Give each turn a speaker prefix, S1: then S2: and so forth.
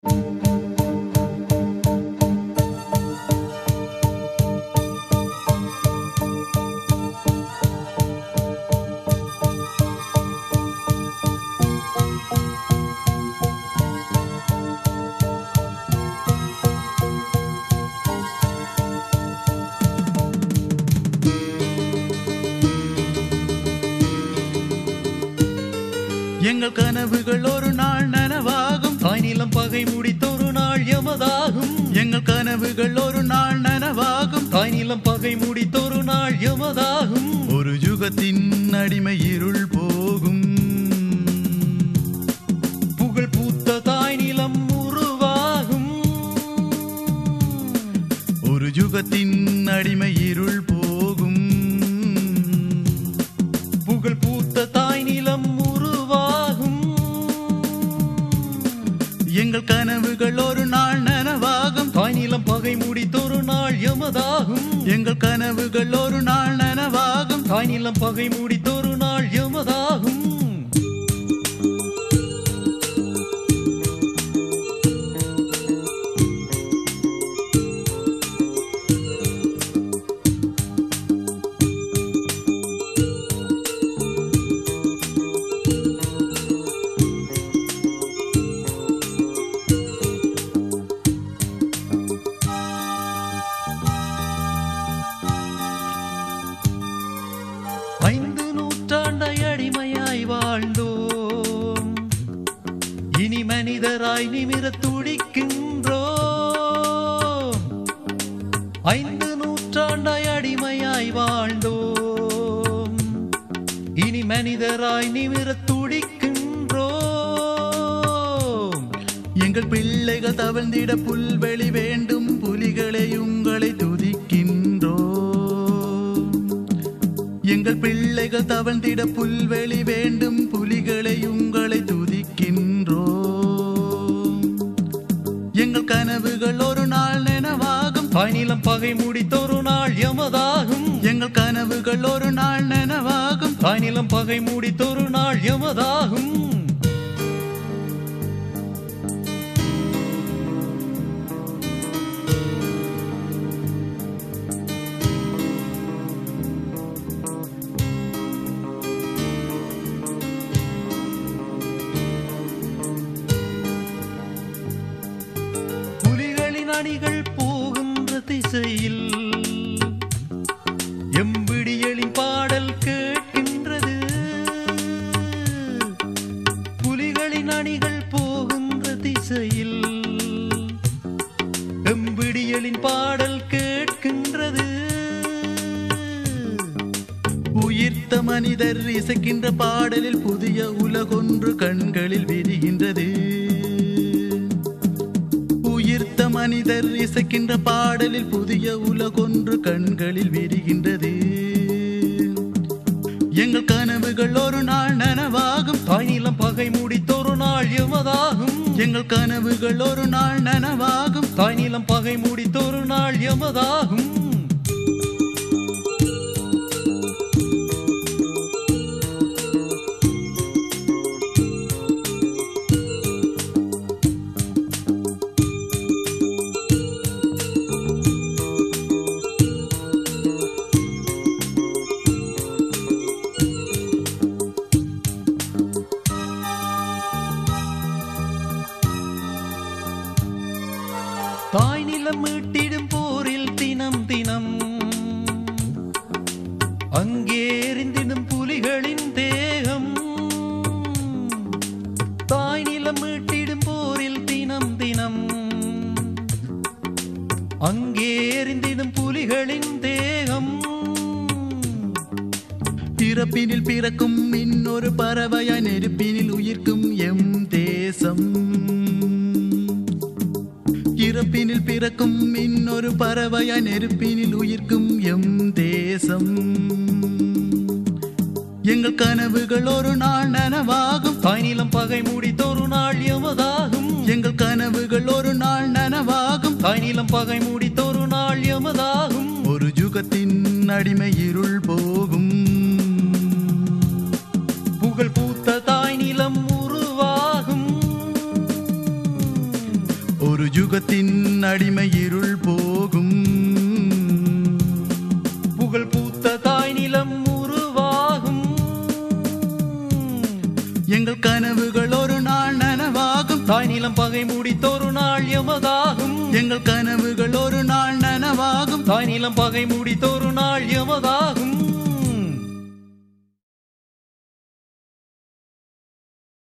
S1: எங்கள் கனவுகள் ஒரு நாள் நனவாகும் தாய் நிலம் பகை முடித்தொரு நாள் எமதாகும் எங்கள் கனவுகள் ஒரு நாள் நனவாகும் தாய் நிலம் பகை முடித்தொரு நாள் எமதாகும் ஒரு யுகத்தின் அடிமை இருள் போகும் புகழ் பூத்த தாய் நிலம் உருவாகும் ஒரு யுகத்தின் அடிமை இருள் போகும் புகழ் பூத்த தாய் நிலம் உருவாகும் எங்கள் கனவுகள் ஒரு நாள் நனவாகும் தாய் நிலம் பகை முடித்தொரு நாள் எமதாகும் எங்கள் கனவுகள் ஒரு நாள் நனவாகும் தாய் நிலம் பகை முடித்தொரு நாள் எமதாகும் ஐந்து நூற்றாண்டாய் அடிமையாய் வாழ்ந்தோம் இனி மனிதராய் நிமிர துடிக்கின்றோம் ஐந்து நூற்றாண்டாய் அடிமையாய் வாழ்ந்தோம் இனி மனிதராய் நிமிர துடிக்கின்றோம் எங்கள் பிள்ளைகள் தவழ்ந்திட புல்வெளி வேண்டும் புலிகளை உங்களை துதிக்கின்றோம் எங்கள் பிள்ளைகள் தவழ்ந்திட புல்வெளி வேண்டும் புலிகளை உங்களை துதிக்கின்றோம் எங்கள் கனவுகள் ஒரு நாள் நனவாகும் தாய் நிலம் பகை முடித்தொரு நாள் எமதாகும் எங்கள் கனவுகள் ஒரு நாள் நனவாகும் தாய் நிலம் பகை முடித்தொரு நாள் எமதாகும் புலிகளின் அணிகள் போகின்ற திசையில் எம்பிடியலின் பாடல் கேட்கின்றது புலிகளின் அணிகள் போகின்ற திசையில் எம்பிடியலின் பாடல் கேட்கின்றது உயிர்த்த மனிதர் இசைக்கின்ற பாடலில் புதிய உலகொன்று கண்களில் விரிகின்றது உயிர்த்த மனிதர் இசைக்கின்ற பாடலில் புதிய உலகொன்று கண்களில் விரிகின்றது எங்கள் கனவுகள் ஒரு நாள் நனவாகும் தாய் நிலம் பகை முடித்தொரு நாள் எமதாகும் எங்கள் கனவுகள் ஒரு நாள் நனவாகும் தாய் நிலம் பகை முடித்தொரு நாள் எமதாகும் தாய் நிலம் மீட்டிடும் போரில் தினம் தினம் அங்கே எரிந்திடும் புலிகளின் தேகம் தாய் நிலம் மீட்டிடும் போரில் தினம் தினம் அங்கே எரிந்திடும் புலிகளின் தேகம் பிறப்பினில் பிறக்கும் இன்னொரு பறவையாய் நெருப்பினில் உயிர்க்கும் எம் தேசம் இறப்பினில் பிறக்கும் இன்னொரு பறவையாய் நெருப்பினில் உயிர்க்கும் எம் தேசம் எங்கள் கனவுகள் ஒரு நாள் நனவாகும் தாய் நிலம் பகை முடித்தொரு நாள் எமதாகும் எங்கள் கனவுகள் ஒரு நாள் நனவாகும் தாய் நிலம் பகை முடித்தொரு நாள் எமதாகும் ஒரு யுகத்தின் அடிமை இருள் போகும் புகழ் பூத்த தாய் நிலம் உருவாகும் ஒரு யுகத்தின் அடிமை இருள் போகும் புகழ் பூத்த தாய் நிலம் உருவாகும் எங்கள் கனவுகள் ஒரு நாள் நனவாகும் தாய் நிலம் பகை முடித்தொரு நாள் எமதாகும் எங்கள் கனவுகள் ஒரு நாள் நனவாகும் தாய் நிலம் பகை முடித்தொரு நாள் எமதாகும்